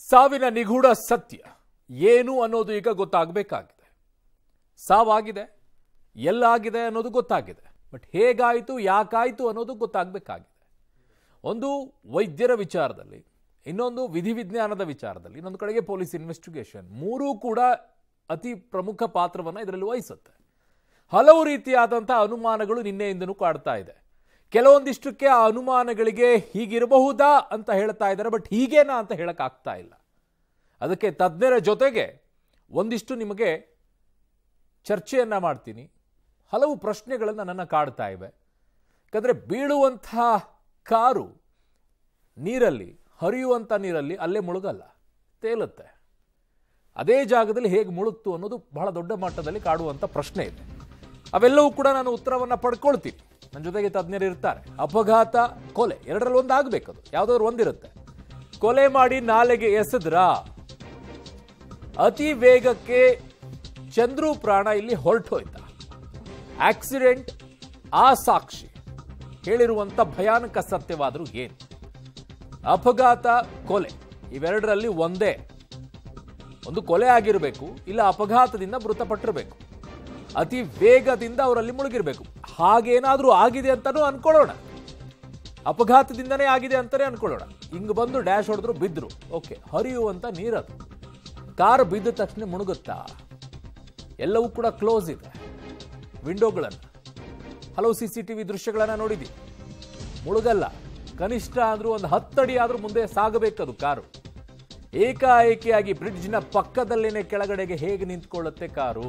ಸಾವಿನ ನಿಗೂಢ ಸತ್ಯ ಏನು ಅನ್ನೋದು ಈಗ ಗೊತ್ತಾಗಬೇಕಾಗಿದೆ ಸಾವಾಗಿದೆ ಎಲ್ಲಾಗಿದೆ ಅನ್ನೋದು ಗೊತ್ತಾಗಿದೆ ಬಟ್ ಹೇಗಾಯಿತು ಯಾಕಾಯಿತು ಅನ್ನೋದು ಗೊತ್ತಾಗಬೇಕಾಗಿದೆ ಒಂದು ವೈದ್ಯರ ವಿಚಾರದಲ್ಲಿ ಇನ್ನೊಂದು ವಿಧಿವಿಜ್ಞಾನದ ವಿಚಾರದಲ್ಲಿ ಇನ್ನೊಂದು ಕಡೆಗೆ ಪೊಲೀಸ್ ಇನ್ವೆಸ್ಟಿಗೇಷನ್ ಮೂರೂ ಕೂಡ ಅತಿ ಪ್ರಮುಖ ಪಾತ್ರವನ್ನು ಇದರಲ್ಲಿ ವಹಿಸುತ್ತೆ ಹಲವು ರೀತಿಯಾದಂಥ ಅನುಮಾನಗಳು ನಿನ್ನೆಯಿಂದನೂ ಕಾಡ್ತಾ ಇದೆ ಕೆಲವೊಂದಿಷ್ಟಕ್ಕೆ ಆ ಅನುಮಾನಗಳಿಗೆ ಹೀಗಿರಬಹುದಾ ಅಂತ ಹೇಳ್ತಾ ಇದ್ದಾರೆ ಬಟ್ ಹೀಗೇನಾ ಅಂತ ಹೇಳಕ್ಕಾಗ್ತಾ ಇಲ್ಲ ಅದಕ್ಕೆ ತಜ್ಞರ ಜೊತೆಗೆ ಒಂದಿಷ್ಟು ನಿಮಗೆ ಚರ್ಚೆಯನ್ನ ಮಾಡ್ತೀನಿ ಹಲವು ಪ್ರಶ್ನೆಗಳು ನನ್ನನ್ನು ಕಾಡ್ತಾ ಇವೆ ಯಾಕಂದರೆ ಬೀಳುವಂತಹ ಕಾರು ನೀರಲ್ಲಿ ಹರಿಯುವಂಥ ನೀರಲ್ಲಿ ಅಲ್ಲೇ ಮುಳುಗಲ್ಲ ತೇಲುತ್ತೆ ಅದೇ ಜಾಗದಲ್ಲಿ ಹೇಗೆ ಮುಳುಗ್ತು ಅನ್ನೋದು ಬಹಳ ದೊಡ್ಡ ಮಟ್ಟದಲ್ಲಿ ಕಾಡುವಂಥ ಪ್ರಶ್ನೆ ಇದೆ ಅವೆಲ್ಲವೂ ಕೂಡ ನಾನು ಉತ್ತರವನ್ನು ಪಡ್ಕೊಳ್ತೀನಿ ನನ್ನ ಜೊತೆಗೆ ತಜ್ಞರು ಇರ್ತಾರೆ ಅಪಘಾತ ಕೊಲೆ ಎರಡರಲ್ಲಿ ಒಂದು ಆಗಬೇಕದು ಯಾವುದಾದ್ರು ಒಂದಿರುತ್ತೆ ಕೊಲೆ ಮಾಡಿ ನಾಲೆಗೆ ಎಸೆದ್ರಾ ಅತಿ ವೇಗಕ್ಕೆ ಚಂದ್ರು ಪ್ರಾಣ ಇಲ್ಲಿ ಹೊರಟೋಯ್ತ ಆಕ್ಸಿಡೆಂಟ್ ಆ ಸಾಕ್ಷಿ ಹೇಳಿರುವಂತ ಭಯಾನಕ ಸತ್ಯವಾದರೂ ಏನು ಅಪಘಾತ ಕೊಲೆ ಇವೆರಡರಲ್ಲಿ ಒಂದೇ ಒಂದು ಕೊಲೆ ಆಗಿರಬೇಕು ಇಲ್ಲ ಅಪಘಾತದಿಂದ ಮೃತಪಟ್ಟಿರಬೇಕು ಅತಿ ವೇಗದಿಂದ ಅವರಲ್ಲಿ ಮುಳುಗಿರಬೇಕು ಹಾಗೇನಾದರೂ ಆಗಿದೆ ಅಂತಾನೂ ಅನ್ಕೊಳ್ಳೋಣ ಅಪಘಾತದಿಂದನೇ ಆಗಿದೆ ಅಂತಾನೆ ಅನ್ಕೊಳ್ಳೋಣ ಹಿಂಗ್ ಬಂದು ಡ್ಯಾಶ್ ಹೊಡೆದ್ರು ಬಿದ್ರು ಓಕೆ ಹರಿಯುವಂತ ನೀರದು ಕಾರ್ ಬಿದ್ದ ತಕ್ಷಣ ಮುಳುಗುತ್ತಾ ಎಲ್ಲವೂ ಕೂಡ ಕ್ಲೋಸ್ ಇದೆ ವಿಂಡೋಗಳನ್ನು ಹಲವು ಸಿ ಸಿ ಟಿ ವಿ ದೃಶ್ಯಗಳನ್ನು ನೋಡಿದ್ದೀವಿ ಮುಳುಗಲ್ಲ ಕನಿಷ್ಠ ಆದರೂ ಒಂದು ಹತ್ತಡಿ ಆದರೂ ಮುಂದೆ ಸಾಗಬೇಕದು ಕಾರು ಏಕಾಏಕಿಯಾಗಿ ಬ್ರಿಡ್ಜ್ನ ಪಕ್ಕದಲ್ಲೇನೆ ಕೆಳಗಡೆಗೆ ಹೇಗೆ ನಿಂತ್ಕೊಳ್ಳುತ್ತೆ ಕಾರು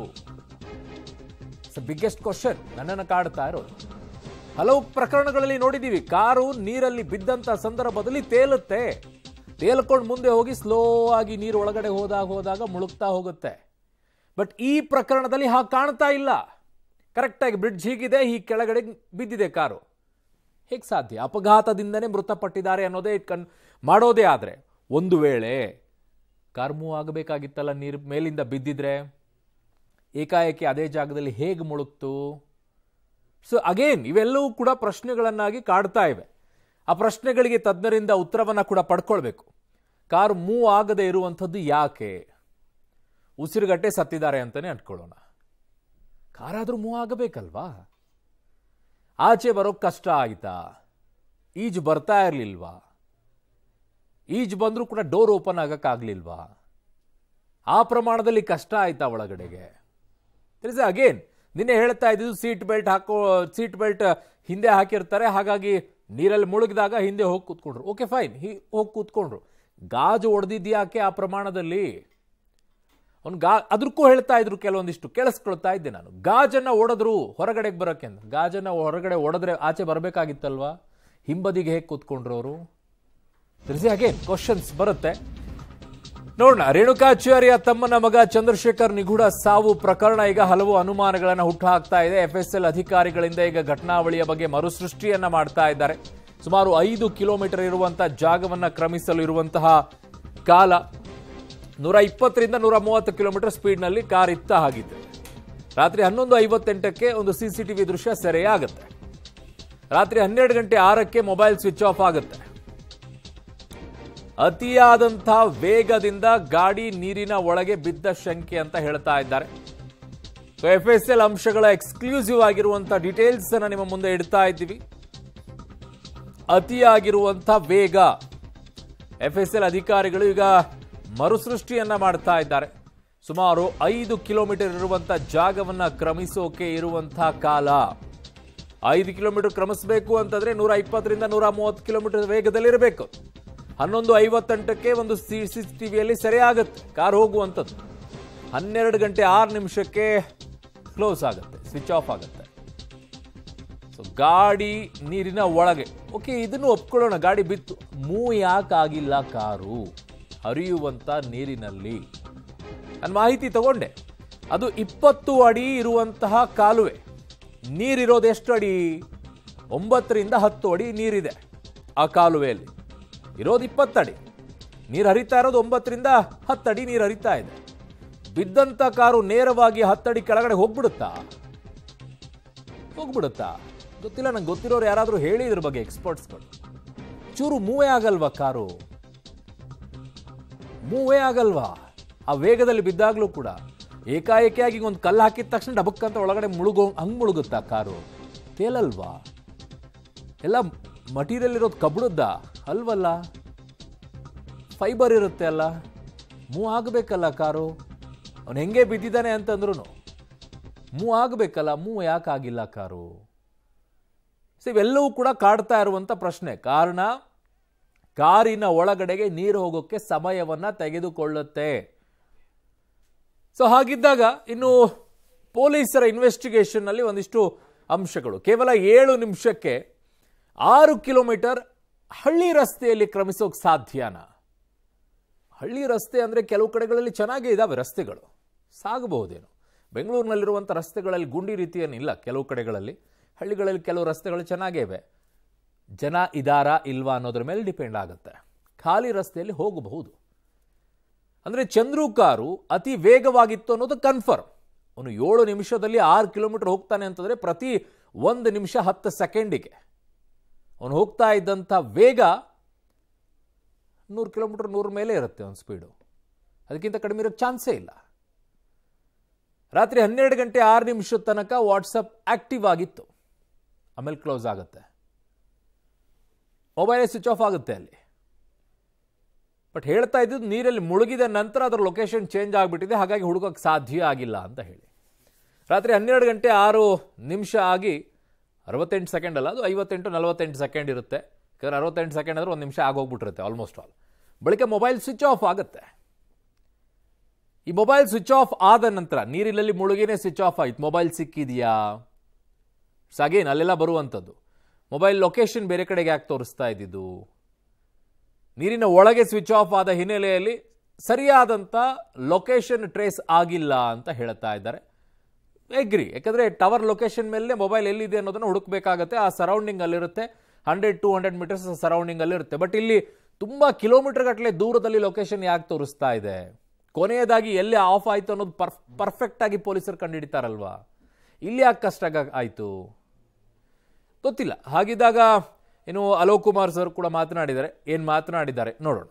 ಬಿಗ್ಗೆಸ್ಟ್ ಕ್ವಶನ್ ನನ್ನನ್ನು ಕಾಡ್ತಾ ಇರೋದು ಹಲವು ಪ್ರಕರಣಗಳಲ್ಲಿ ನೋಡಿದ್ದೀವಿ ಕಾರು ನೀರಲ್ಲಿ ಬಿದ್ದಂತ ಸಂದರ್ಭದಲ್ಲಿ ತೇಲುತ್ತೆ ತೇಲ್ಕೊಂಡು ಮುಂದೆ ಹೋಗಿ ಸ್ಲೋ ಆಗಿ ನೀರು ಒಳಗಡೆ ಹೋದಾಗ ಹೋದಾಗ ಮುಳುಗ್ತಾ ಹೋಗುತ್ತೆ ಬಟ್ ಈ ಪ್ರಕರಣದಲ್ಲಿ ಹಾಗೆ ಕಾಣ್ತಾ ಇಲ್ಲ ಕರೆಕ್ಟಾಗಿ ಬ್ರಿಡ್ಜ್ ಹೀಗಿದೆ ಈ ಕೆಳಗಡೆ ಬಿದ್ದಿದೆ ಕಾರು ಹೇಗೆ ಸಾಧ್ಯ ಅಪಘಾತದಿಂದನೇ ಮೃತಪಟ್ಟಿದ್ದಾರೆ ಅನ್ನೋದೇ ಕಣ್ ಮಾಡೋದೇ ಆದರೆ ಒಂದು ವೇಳೆ ಕಾರ್ ಮೂವ್ ಆಗಬೇಕಾಗಿತ್ತಲ್ಲ ನೀರು ಮೇಲಿಂದ ಬಿದ್ದಿದ್ರೆ ಏಕಾಏಕಿ ಅದೇ ಜಾಗದಲ್ಲಿ ಹೇಗೆ ಮುಳುಗ್ತು ಸೊ ಅಗೇನ್ ಇವೆಲ್ಲವೂ ಕೂಡ ಪ್ರಶ್ನೆಗಳನ್ನಾಗಿ ಕಾಡ್ತಾ ಇವೆ ಆ ಪ್ರಶ್ನೆಗಳಿಗೆ ತಜ್ಞರಿಂದ ಉತ್ತರವನ್ನು ಕೂಡ ಪಡ್ಕೊಳ್ಬೇಕು ಕಾರು ಮೂವ್ ಆಗದೆ ಇರುವಂಥದ್ದು ಯಾಕೆ ಉಸಿರುಗಟ್ಟೆ ಸತ್ತಿದ್ದಾರೆ ಅಂತಲೇ ಅಂದ್ಕೊಳ್ಳೋಣ ಕಾರಾದರೂ ಮೂವ್ ಆಗಬೇಕಲ್ವಾ ಆಚೆ ಬರೋಕ್ಕೆ ಕಷ್ಟ ಆಯ್ತಾ ಈಜು ಬರ್ತಾ ಇರಲಿಲ್ವಾ ಈಜು ಬಂದರೂ ಕೂಡ ಡೋರ್ ಓಪನ್ ಆಗಕ್ಕಾಗ್ಲಿಲ್ವಾ ಆ ಪ್ರಮಾಣದಲ್ಲಿ ಕಷ್ಟ ಆಯ್ತಾ ಒಳಗಡೆಗೆ ಇಸ್ ಅಗೇನ್ ನಿನ್ನೆ ಹೇಳ್ತಾ ಇದ್ದಿದ್ದು ಸೀಟ್ ಬೆಲ್ಟ್ ಹಾಕೋ ಸೀಟ್ ಬೆಲ್ಟ್ ಹಿಂದೆ ಹಾಕಿರ್ತಾರೆ ಹಾಗಾಗಿ ನೀರಲ್ಲಿ ಮುಳುಗಿದಾಗ ಹಿಂದೆ ಹೋಗಿ ಕೂತ್ಕೊಂಡ್ರು ಓಕೆ ಫೈನ್ ಹೋಗಿ ಕೂತ್ಕೊಂಡ್ರು ಗಾಜು ಒಡೆದಿದ್ಯಾಕೆ ಆ ಪ್ರಮಾಣದಲ್ಲಿ ಅವ್ನು ಗಾ ಅದಕ್ಕೂ ಹೇಳ್ತಾ ಇದ್ರು ಕೆಲವೊಂದಿಷ್ಟು ಕೇಳಿಸ್ಕೊಳ್ತಾ ಇದ್ದೆ ನಾನು ಗಾಜನ್ನ ಒಡೆದ್ರು ಹೊರಗಡೆಗೆ ಬರೋಕೆ ಅಂತ ಗಾಜನ್ನ ಹೊರಗಡೆ ಒಡೆದ್ರೆ ಆಚೆ ಬರಬೇಕಾಗಿತ್ತಲ್ವಾ ಹಿಂಬದಿಗೆ ಹೇಗೆ ಕೂತ್ಕೊಂಡ್ರು ಅವರು ಅಗೇನ್ ಕ್ವಶನ್ಸ್ ಬರುತ್ತೆ ನೋಡೋಣ ರೇಣುಕಾಚಾರ್ಯ ತಮ್ಮನ ಮಗ ಚಂದ್ರಶೇಖರ್ ನಿಗೂಢ ಸಾವು ಪ್ರಕರಣ ಈಗ ಹಲವು ಅನುಮಾನಗಳನ್ನು ಹುಟ್ಟುಹಾಕ್ತಾ ಇದೆ ಎಫ್ಎಸ್ಎಲ್ ಅಧಿಕಾರಿಗಳಿಂದ ಈಗ ಘಟನಾವಳಿಯ ಬಗ್ಗೆ ಮರುಸೃಷ್ಟಿಯನ್ನ ಮಾಡ್ತಾ ಇದ್ದಾರೆ ಸುಮಾರು ಐದು ಕಿಲೋಮೀಟರ್ ಇರುವಂತಹ ಜಾಗವನ್ನ ಕ್ರಮಿಸಲು ಇರುವಂತಹ ಕಾಲ ನೂರ ಇಪ್ಪತ್ತರಿಂದ ನೂರ ಮೂವತ್ತು ಕಿಲೋಮೀಟರ್ ಸ್ಪೀಡ್ನಲ್ಲಿ ಕಾರ್ ಇತ್ತ ಹಾಗಿತ್ತು ರಾತ್ರಿ ಹನ್ನೊಂದು ಐವತ್ತೆಂಟಕ್ಕೆ ಒಂದು ಸಿಸಿಟಿವಿ ದೃಶ್ಯ ಸೆರೆಯಾಗುತ್ತೆ ರಾತ್ರಿ ಹನ್ನೆರಡು ಗಂಟೆ ಆರಕ್ಕೆ ಮೊಬೈಲ್ ಸ್ವಿಚ್ ಆಫ್ ಆಗುತ್ತೆ ಅತಿಯಾದಂತಹ ವೇಗದಿಂದ ಗಾಡಿ ನೀರಿನ ಒಳಗೆ ಬಿದ್ದ ಶಂಕೆ ಅಂತ ಹೇಳ್ತಾ ಇದ್ದಾರೆ ಸೊ ಎಫ್ ಎಸ್ ಎಲ್ ಅಂಶಗಳ ಎಕ್ಸ್ಕ್ಲೂಸಿವ್ ಆಗಿರುವಂತಹ ಡೀಟೇಲ್ಸ್ ಅನ್ನ ನಿಮ್ಮ ಮುಂದೆ ಇಡ್ತಾ ಇದ್ದೀವಿ ಅತಿಯಾಗಿರುವಂತ ವೇಗ ಎಫ್ ಎಸ್ ಎಲ್ ಅಧಿಕಾರಿಗಳು ಈಗ ಮರುಸೃಷ್ಟಿಯನ್ನ ಮಾಡ್ತಾ ಇದ್ದಾರೆ ಸುಮಾರು ಐದು ಕಿಲೋಮೀಟರ್ ಇರುವಂತ ಜಾಗವನ್ನ ಕ್ರಮಿಸೋಕೆ ಇರುವಂತಹ ಕಾಲ ಐದು ಕಿಲೋಮೀಟರ್ ಕ್ರಮಿಸಬೇಕು ಅಂತಂದ್ರೆ ನೂರ ಇಪ್ಪತ್ತರಿಂದ ನೂರ ಮೂವತ್ತು ಕಿಲೋಮೀಟರ್ ವೇಗದಲ್ಲಿರಬೇಕು ಹನ್ನೊಂದು ಐವತ್ತೆಂಟಕ್ಕೆ ಒಂದು ಸಿ ಸಿ ಟಿವಿಯಲ್ಲಿ ಸರಿಯಾಗುತ್ತೆ ಕಾರ್ ಹೋಗುವಂಥದ್ದು ಹನ್ನೆರಡು ಗಂಟೆ ಆರು ನಿಮಿಷಕ್ಕೆ ಕ್ಲೋಸ್ ಆಗುತ್ತೆ ಸ್ವಿಚ್ ಆಫ್ ಆಗುತ್ತೆ ಸೊ ಗಾಡಿ ನೀರಿನ ಒಳಗೆ ಓಕೆ ಇದನ್ನು ಒಪ್ಕೊಳ್ಳೋಣ ಗಾಡಿ ಬಿತ್ತು ಮೂ ಯಾಕಾಗಿಲ್ಲ ಕಾರು ಹರಿಯುವಂತ ನೀರಿನಲ್ಲಿ ನಾನು ಮಾಹಿತಿ ತಗೊಂಡೆ ಅದು ಇಪ್ಪತ್ತು ಅಡಿ ಇರುವಂತಹ ಕಾಲುವೆ ನೀರಿರೋದು ಎಷ್ಟು ಅಡಿ ಒಂಬತ್ತರಿಂದ ಹತ್ತು ಅಡಿ ನೀರಿದೆ ಆ ಕಾಲುವೆಯಲ್ಲಿ ಇರೋದು ಇಪ್ಪತ್ತಡಿ ನೀರು ಹರಿತಾ ಇರೋದು ಒಂಬತ್ತರಿಂದ ಹತ್ತಡಿ ನೀರು ಹರಿತಾ ಇದೆ ಬಿದ್ದಂತ ಕಾರು ನೇರವಾಗಿ ಹತ್ತಡಿ ಕೆಳಗಡೆ ಹೋಗ್ಬಿಡುತ್ತಾ ಹೋಗ್ಬಿಡುತ್ತಾ ಗೊತ್ತಿಲ್ಲ ನಂಗೆ ಗೊತ್ತಿರೋರು ಯಾರಾದರೂ ಹೇಳಿ ಇದ್ರ ಬಗ್ಗೆ ಎಕ್ಸ್ಪರ್ಟ್ಸ್ಗಳು ಚೂರು ಮೂವೇ ಆಗಲ್ವಾ ಕಾರು ಮೂವೇ ಆಗಲ್ವಾ ಆ ವೇಗದಲ್ಲಿ ಬಿದ್ದಾಗಲೂ ಕೂಡ ಏಕಾಏಕಿಯಾಗಿ ಒಂದು ಕಲ್ಲು ಹಾಕಿದ ತಕ್ಷಣ ಡಬಕ್ಕಂತ ಒಳಗಡೆ ಮುಳುಗೋ ಹಂಗೆ ಮುಳುಗುತ್ತಾ ಕಾರು ತೇಲಲ್ವಾ ಎಲ್ಲ ಮಟೀರಿಯಲ್ ಇರೋದು ಕಬ್ಬಿಣದ್ದ ಅಲ್ವಲ್ಲ ಫೈಬರ್ ಇರುತ್ತೆ ಅಲ್ಲ ಮೂವ್ ಆಗಬೇಕಲ್ಲ ಕಾರು ಅವನು ಹೆಂಗೆ ಬಿದ್ದಿದ್ದಾನೆ ಅಂತಂದ್ರೂ ಮೂವ್ ಆಗಬೇಕಲ್ಲ ಮೂವ್ ಯಾಕಾಗಿಲ್ಲ ಕಾರು ಸೊ ಇವೆಲ್ಲವೂ ಕೂಡ ಕಾಡ್ತಾ ಇರುವಂಥ ಪ್ರಶ್ನೆ ಕಾರಣ ಕಾರಿನ ಒಳಗಡೆಗೆ ನೀರು ಹೋಗೋಕ್ಕೆ ಸಮಯವನ್ನ ತೆಗೆದುಕೊಳ್ಳುತ್ತೆ ಸೊ ಹಾಗಿದ್ದಾಗ ಇನ್ನು ಪೊಲೀಸರ ಇನ್ವೆಸ್ಟಿಗೇಷನ್ ನಲ್ಲಿ ಒಂದಿಷ್ಟು ಅಂಶಗಳು ಕೇವಲ ಏಳು ನಿಮಿಷಕ್ಕೆ ಆರು ಕಿಲೋಮೀಟರ್ ಹಳ್ಳಿ ರಸ್ತೆಯಲ್ಲಿ ಕ್ರಮಿಸೋಕೆ ಸಾಧ್ಯನಾ ಹಳ್ಳಿ ರಸ್ತೆ ಅಂದರೆ ಕೆಲವು ಕಡೆಗಳಲ್ಲಿ ಚೆನ್ನಾಗೇ ಇದ್ದಾವೆ ರಸ್ತೆಗಳು ಸಾಗಬಹುದೇನು ಬೆಂಗಳೂರಿನಲ್ಲಿರುವಂಥ ರಸ್ತೆಗಳಲ್ಲಿ ಗುಂಡಿ ರೀತಿ ಏನಿಲ್ಲ ಕೆಲವು ಕಡೆಗಳಲ್ಲಿ ಹಳ್ಳಿಗಳಲ್ಲಿ ಕೆಲವು ರಸ್ತೆಗಳು ಚೆನ್ನಾಗೇ ಇವೆ ಜನ ಇದಾರಾ ಇಲ್ವಾ ಅನ್ನೋದ್ರ ಮೇಲೆ ಡಿಪೆಂಡ್ ಆಗುತ್ತೆ ಖಾಲಿ ರಸ್ತೆಯಲ್ಲಿ ಹೋಗಬಹುದು ಅಂದರೆ ಚಂದ್ರು ಕಾರು ಅತಿ ವೇಗವಾಗಿತ್ತು ಅನ್ನೋದು ಕನ್ಫರ್ಮ್ ಅವನು ಏಳು ನಿಮಿಷದಲ್ಲಿ ಆರು ಕಿಲೋಮೀಟರ್ ಹೋಗ್ತಾನೆ ಅಂತಂದರೆ ಪ್ರತಿ ಒಂದು ನಿಮಿಷ ಹತ್ತು ಸೆಕೆಂಡಿಗೆ ಅವನು ಹೋಗ್ತಾ ಇದ್ದಂಥ ವೇಗ ನೂರು ಕಿಲೋಮೀಟರ್ ನೂರ ಮೇಲೆ ಇರುತ್ತೆ ಅವನ ಸ್ಪೀಡು ಅದಕ್ಕಿಂತ ಕಡಿಮೆ ಇರೋಕ್ಕೆ ಚಾನ್ಸೇ ಇಲ್ಲ ರಾತ್ರಿ ಹನ್ನೆರಡು ಗಂಟೆ ಆರು ನಿಮಿಷದ ತನಕ ವಾಟ್ಸಪ್ ಆಕ್ಟಿವ್ ಆಗಿತ್ತು ಆಮೇಲೆ ಕ್ಲೋಸ್ ಆಗುತ್ತೆ ಮೊಬೈಲೇ ಸ್ವಿಚ್ ಆಫ್ ಆಗುತ್ತೆ ಅಲ್ಲಿ ಬಟ್ ಹೇಳ್ತಾ ಇದ್ದು ನೀರಲ್ಲಿ ಮುಳುಗಿದ ನಂತರ ಅದರ ಲೊಕೇಶನ್ ಚೇಂಜ್ ಆಗಿಬಿಟ್ಟಿದೆ ಹಾಗಾಗಿ ಹುಡುಕೋಕ್ಕೆ ಸಾಧ್ಯ ಆಗಿಲ್ಲ ಅಂತ ಹೇಳಿ ರಾತ್ರಿ ಹನ್ನೆರಡು ಗಂಟೆ ಆರು ನಿಮಿಷ ಆಗಿ ಅರವತ್ತೆಂಟು ಸೆಕೆಂಡ್ ಅಲ್ಲ ಅದು ಐವತ್ತೆಂಟು ನಲವತ್ತೆಂಟು ಸೆಕೆಂಡ್ ಇರುತ್ತೆ ಯಾಕಂದ್ರೆ ಅರವತ್ತೆಂಟು ಸೆಕೆಂಡ್ ಅಂದರೆ ಒಂದು ನಿಮಿಷ ಆಗೋಗ್ಬಿಟ್ಟಿರುತ್ತೆ ಆಲ್ಮೋಸ್ಟ್ ಆಲ್ ಬಳಿಕ ಮೊಬೈಲ್ ಸ್ವಿಚ್ ಆಫ್ ಆಗುತ್ತೆ ಈ ಮೊಬೈಲ್ ಸ್ವಿಚ್ ಆಫ್ ಆದ ನಂತರ ನೀರಿನಲ್ಲಿ ಮುಳುಗಿನೇ ಸ್ವಿಚ್ ಆಫ್ ಆಯ್ತು ಮೊಬೈಲ್ ಸಿಕ್ಕಿದೆಯಾ ಅಗೇನ್ ಅಲ್ಲೆಲ್ಲ ಬರುವಂಥದ್ದು ಮೊಬೈಲ್ ಲೊಕೇಶನ್ ಬೇರೆ ಕಡೆಗೆ ಯಾಕೆ ತೋರಿಸ್ತಾ ಇದ್ದಿದ್ದು ನೀರಿನ ಒಳಗೆ ಸ್ವಿಚ್ ಆಫ್ ಆದ ಹಿನ್ನೆಲೆಯಲ್ಲಿ ಸರಿಯಾದಂಥ ಲೊಕೇಶನ್ ಟ್ರೇಸ್ ಆಗಿಲ್ಲ ಅಂತ ಹೇಳ್ತಾ ಇದ್ದಾರೆ ಎಗ್ರಿ ಯಾಕಂದರೆ ಟವರ್ ಲೊಕೇಶನ್ ಮೇಲೆ ಮೊಬೈಲ್ ಎಲ್ಲಿದೆ ಅನ್ನೋದನ್ನು ಹುಡುಕಬೇಕಾಗತ್ತೆ ಆ ಸರೌಂಡಿಂಗ್ ಅಲ್ಲಿರುತ್ತೆ hundred to hundred meters surrounding ಅಲ್ಲಿರುತ್ತೆ ಬಟ್ ಇಲ್ಲಿ ತುಂಬ ಕಿಲೋಮೀಟರ್ ಗಟ್ಟಲೆ ದೂರದಲ್ಲಿ ಲೊಕೇಶನ್ ಯಾಕೆ ತೋರಿಸ್ತಾ ಇದೆ ಕೊನೆಯದಾಗಿ ಎಲ್ಲಿ ಆಫ್ ಆಯಿತು ಅನ್ನೋದು ಪರ್ಫ್ ಪರ್ಫೆಕ್ಟ್ ಆಗಿ ಪೊಲೀಸರು ಕಂಡುಹಿಡಿತಾರಲ್ವಾ ಇಲ್ಲಿ ಯಾಕೆ ಕಷ್ಟ ಆಗ- ಆಯ್ತು ಗೊತ್ತಿಲ್ಲ ಹಾಗಿದ್ದಾಗ ಇನ್ನು ಅಲೋಕ್ ಕುಮಾರ್ ಸರ್ ಕೂಡ ಮಾತನಾಡಿದ್ದಾರೆ ಏನು ಮಾತನಾಡಿದ್ದಾರೆ ನೋಡೋಣ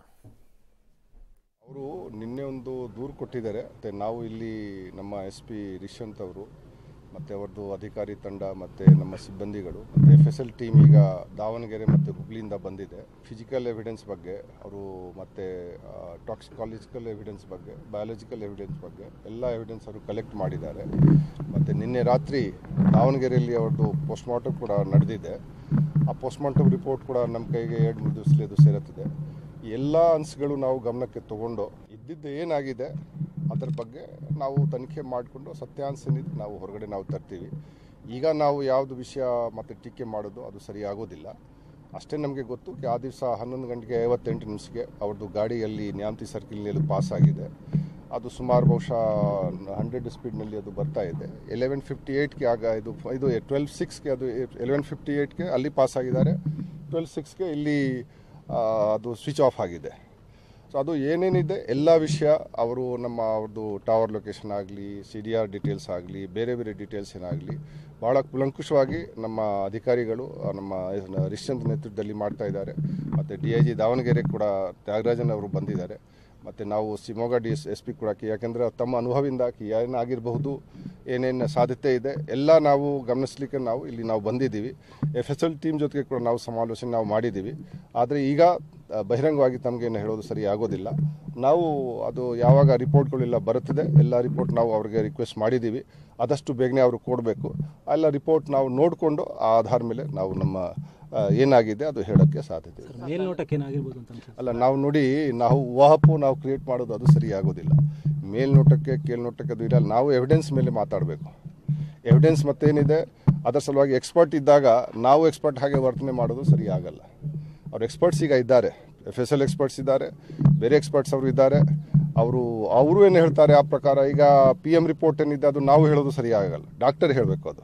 ಅವರು ನಿನ್ನೆ ಒಂದು ದೂರು ಕೊಟ್ಟಿದ್ದಾರೆ ಮತ್ತು ನಾವು ಇಲ್ಲಿ ನಮ್ಮ ಎಸ್ ಪಿ ರಿಷಂತ್ ಅವರು ಮತ್ತು ಅವ್ರದ್ದು ಅಧಿಕಾರಿ ತಂಡ ಮತ್ತು ನಮ್ಮ ಸಿಬ್ಬಂದಿಗಳು ಮತ್ತು ಎಫ್ ಎಸ್ ಎಲ್ ಟೀಮ್ ಈಗ ದಾವಣಗೆರೆ ಮತ್ತು ಹುಬ್ಳಿಯಿಂದ ಬಂದಿದೆ ಫಿಸಿಕಲ್ ಎವಿಡೆನ್ಸ್ ಬಗ್ಗೆ ಅವರು ಮತ್ತು ಟಾಕ್ಸಿಕಾಲಜಿಕಲ್ ಎವಿಡೆನ್ಸ್ ಬಗ್ಗೆ ಬಯಾಲಜಿಕಲ್ ಎವಿಡೆನ್ಸ್ ಬಗ್ಗೆ ಎಲ್ಲ ಎವಿಡೆನ್ಸ್ ಅವರು ಕಲೆಕ್ಟ್ ಮಾಡಿದ್ದಾರೆ ಮತ್ತು ನಿನ್ನೆ ರಾತ್ರಿ ದಾವಣಗೆರೆಯಲ್ಲಿ ಅವ್ರದ್ದು ಪೋಸ್ಟ್ಮಾರ್ಟಮ್ ಕೂಡ ನಡೆದಿದೆ ಆ ಪೋಸ್ಟ್ಮಾರ್ಟಮ್ ರಿಪೋರ್ಟ್ ಕೂಡ ನಮ್ಮ ಕೈಗೆ ಎರಡು ಮೂರು ದಿವಸದಲ್ಲಿ ಅದು ಸೇರುತ್ತದೆ ಈ ಎಲ್ಲ ಅನ್ಸ್ಗಳು ನಾವು ಗಮನಕ್ಕೆ ತಗೊಂಡು ಇದ್ದಿದ್ದು ಏನಾಗಿದೆ ಅದರ ಬಗ್ಗೆ ನಾವು ತನಿಖೆ ಮಾಡಿಕೊಂಡು ಸತ್ಯಾಂಶ ಏನಿದೆ ನಾವು ಹೊರಗಡೆ ನಾವು ತರ್ತೀವಿ ಈಗ ನಾವು ಯಾವುದು ವಿಷಯ ಮತ್ತು ಟೀಕೆ ಮಾಡೋದು ಅದು ಸರಿಯಾಗೋದಿಲ್ಲ ಅಷ್ಟೇ ನಮಗೆ ಗೊತ್ತು ಆ ದಿವಸ ಹನ್ನೊಂದು ಗಂಟೆಗೆ ಐವತ್ತೆಂಟು ನಿಮಿಷಕ್ಕೆ ಅವ್ರದ್ದು ಗಾಡಿಯಲ್ಲಿ ನ್ಯಾಮತಿ ಸರ್ಕಿಲ್ನಲ್ಲಿ ಪಾಸ್ ಆಗಿದೆ ಅದು ಸುಮಾರು ಬಹುಶಃ ಹಂಡ್ರೆಡ್ ಸ್ಪೀಡ್ನಲ್ಲಿ ಅದು ಬರ್ತಾ ಇದೆ ಎಲೆವೆನ್ ಫಿಫ್ಟಿ ಏಯ್ಟ್ಗೆ ಆಗ ಇದು ಇದು ಟ್ವೆಲ್ ಸಿಕ್ಸ್ಗೆ ಅದು ಎಲೆವೆನ್ ಫಿಫ್ಟಿ ಏಯ್ಟ್ಗೆ ಅಲ್ಲಿ ಪಾಸ್ ಆಗಿದ್ದಾರೆ ಟ್ವೆಲ್ ಸಿಕ್ಸ್ಗೆ ಇಲ್ಲಿ ಆ, ಅದು ಸ್ವಿಚ್ ಆಫ್ ಆಗಿದೆ ಸೊ ಅದು ಏನೇನಿದೆ ಎಲ್ಲ ವಿಷಯ ಅವರು ನಮ್ಮ ಅವ್ರದ್ದು ಟವರ್ ಲೊಕೇಶನ್ ಆಗಲಿ ಸಿ ಡಿ ಆರ್ ಡೀಟೇಲ್ಸ್ ಆಗಲಿ ಬೇರೆ ಬೇರೆ ಡೀಟೇಲ್ಸ್ ಏನಾಗಲಿ ಭಾಳ ಕುಲಂಕುಷವಾಗಿ ನಮ್ಮ ಅಧಿಕಾರಿಗಳು ಆ, ನಮ್ಮ ರಿಶ್ಚಂದ್ ನೇತೃತ್ವದಲ್ಲಿ ಮಾಡ್ತಾ ಇದ್ದಾರೆ ಮತ್ತು ಡಿ ಐ ಜಿ ದಾವಣಗೆರೆ ಕೂಡ ತ್ಯಾಗರಾಜನ್ ಅವರು ಬಂದಿದ್ದಾರೆ ಮತ್ತು ನಾವು Shivamogga D S S P ಕೂಡ ಯಾಕೆಂದರೆ ತಮ್ಮ ಅನುಭವದಿಂದ ಏನಾಗಿರಬಹುದು ಏನೇನು ಸಾಧ್ಯತೆ ಇದೆ ಎಲ್ಲ ನಾವು ಗಮನಿಸಲಿಕ್ಕೆ ನಾವು ಇಲ್ಲಿ ನಾವು ಬಂದಿದ್ದೀವಿ ಎಫ್ ಎಸ್ ಎಲ್ ಟೀಮ್ ಜೊತೆಗೆ ಕೂಡ ನಾವು ಸಮಾಲೋಚನೆ ನಾವು ಮಾಡಿದ್ದೀವಿ ಆದರೆ ಈಗ ಆ, ಬಹಿರಂಗವಾಗಿ ತಮಗೇನು ಹೇಳೋದು ಸರಿ ಆಗೋದಿಲ್ಲ ನಾವು ಅದು ಯಾವಾಗ ರಿಪೋರ್ಟ್ಗಳೆಲ್ಲ ಬರುತ್ತದೆ ಎಲ್ಲ ರಿಪೋರ್ಟ್ ನಾವು ಅವ್ರಿಗೆ ರಿಕ್ವೆಸ್ಟ್ ಮಾಡಿದ್ದೀವಿ ಆದಷ್ಟು ಬೇಗನೆ ಅವರು ಕೊಡಬೇಕು ಎಲ್ಲ ರಿಪೋರ್ಟ್ ನಾವು ನೋಡಿಕೊಂಡು ಆ ಆಧಾರ ಮೇಲೆ ನಾವು ನಮ್ಮ ಆ, ಏನಾಗಿದೆ ಅದು ಹೇಳೋಕ್ಕೆ ಸಾಧ್ಯತೆ ಇದೆ ಮೇಲ್ನೋಟಕ್ಕೆ ಏನಾಗಿರ್ಬೋದು ಅಂತ ಅನ್ಸುತ್ತೆ ಅಲ್ಲ ನಾವು ನೋಡಿ ನಾವು ಊಹಾಪು ನಾವು ಕ್ರಿಯೇಟ್ ಮಾಡೋದು ಅದು ಸರಿ ಆಗೋದಿಲ್ಲ ಮೇಲ್ನೋಟಕ್ಕೆ ಕೇಳ್ನೋಟಕ್ಕೆ ಅದು ಇರಲ್ಲ ನಾವು ಎವಿಡೆನ್ಸ್ ಮೇಲೆ ಮಾತಾಡಬೇಕು ಎವಿಡೆನ್ಸ್ ಮತ್ತೇನಿದೆ ಅದರ ಸಲುವಾಗಿ ಎಕ್ಸ್ಪರ್ಟ್ ಇದ್ದಾಗ ನಾವು ಎಕ್ಸ್ಪರ್ಟ್ ಹಾಗೆ ವರ್ತನೆ ಮಾಡೋದು ಸರಿ ಆಗಲ್ಲ ಅವ್ರು ಎಕ್ಸ್ಪರ್ಟ್ಸ್ ಈಗ ಇದ್ದಾರೆ ಎಫ್ ಎಸ್ ಎಲ್ ಎಕ್ಸ್ಪರ್ಟ್ಸ್ ಇದ್ದಾರೆ ಬೇರೆ ಎಕ್ಸ್ಪರ್ಟ್ಸ್ ಅವರು ಇದ್ದಾರೆ ಅವರು ಅವರು ಏನು ಹೇಳ್ತಾರೆ ಆ ಪ್ರಕಾರ ಈಗ ಪಿ ಎಮ್ ರಿಪೋರ್ಟ್ ಏನಿದೆ ಅದು ನಾವು ಹೇಳೋದು ಸರಿ ಆಗಲ್ಲ ಡಾಕ್ಟರ್ ಹೇಳಬೇಕು ಅದು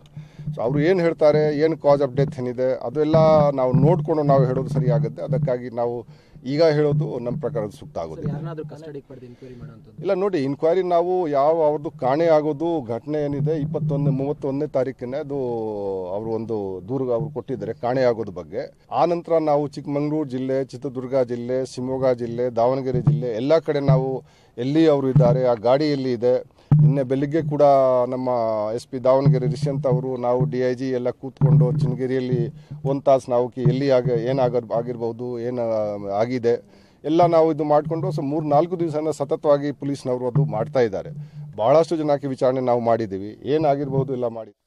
ಸೊ ಅವರು ಏನು ಹೇಳ್ತಾರೆ ಏನು ಕಾಸ್ ಆಫ್ ಡೆತ್ ಏನಿದೆ ಅದೆಲ್ಲ ನಾವು ನೋಡಿಕೊಂಡು ನಾವು ಹೇಳೋದು ಸರಿ ಆಗುತ್ತೆ ಅದಕ್ಕಾಗಿ ನಾವು ಈಗ ಹೇಳೋದು ನಮ್ಮ ಪ್ರಕಾರ ಸೂಕ್ತ ಆಗೋದಿಲ್ಲ ಯಾರನ್ನಾದ್ರೂ ಕಸ್ಟಡಿಗೆ ಪಡೆದು ಎನ್ಕ್ವೈರಿ ಮಾಡೋಂಥದ್ದು ಇಲ್ಲ ನೋಡಿ ಇನ್ಕ್ವೈರಿ ನಾವು ಯಾವ ಅವ್ರದ್ದು ಕಾಣೆ ಆಗೋದು ಘಟನೆ ಏನಿದೆ ಇಪ್ಪತ್ತೊಂದು ಮೂವತ್ತೊಂದನೇ ತಾರೀಕಿನ ಅದು ಅವರು ಒಂದು ದೂರು ಅವರು ಕೊಟ್ಟಿದ್ದಾರೆ ಕಾಣೆ ಆಗೋದು ಬಗ್ಗೆ ಆ ನಂತರ ನಾವು ಚಿಕ್ಕಮಗಳೂರು ಜಿಲ್ಲೆ ಚಿತ್ರದುರ್ಗ ಜಿಲ್ಲೆ ಶಿವಮೊಗ್ಗ ಜಿಲ್ಲೆ ದಾವಣಗೆರೆ ಜಿಲ್ಲೆ ಎಲ್ಲ ಕಡೆ ನಾವು ಎಲ್ಲಿ ಅವರು ಇದ್ದಾರೆ ಆ ಗಾಡಿ ಎಲ್ಲಿ ಇದೆ ನಿನ್ನೆ ಬೆಳಿಗ್ಗೆ ಕೂಡ ನಮ್ಮ ಎಸ್ ಪಿ ದಾವಣಗೆರೆ ರಿಷಂತ್ ಅವರು ನಾವು ಡಿ ಐ ಜಿ ಎಲ್ಲ ಕೂತ್ಕೊಂಡು ಚಿನ್ನಗಿರಿಯಲ್ಲಿ ಒಂದು ತಾಸು ನಾವು ಕಿ- ಎಲ್ಲಿ ಆಗ ಏನಾಗ ಆಗಿರ್ಬೋದು ಏನು ಆಗಿದೆ ಎಲ್ಲ ನಾವು ಇದು ಮಾಡಿಕೊಂಡು ಸೊ ಮೂರು ನಾಲ್ಕು ದಿವಸನ ಸತತವಾಗಿ ಪೊಲೀಸ್ನವರು ಅದು ಮಾಡ್ತಾ ಇದ್ದಾರೆ ಬಹಳಷ್ಟು ಜನಕ್ಕೆ ವಿಚಾರಣೆ ನಾವು ಮಾಡಿದ್ದೀವಿ ಏನಾಗಿರ್ಬೋದು ಎಲ್ಲ ಮಾಡಿ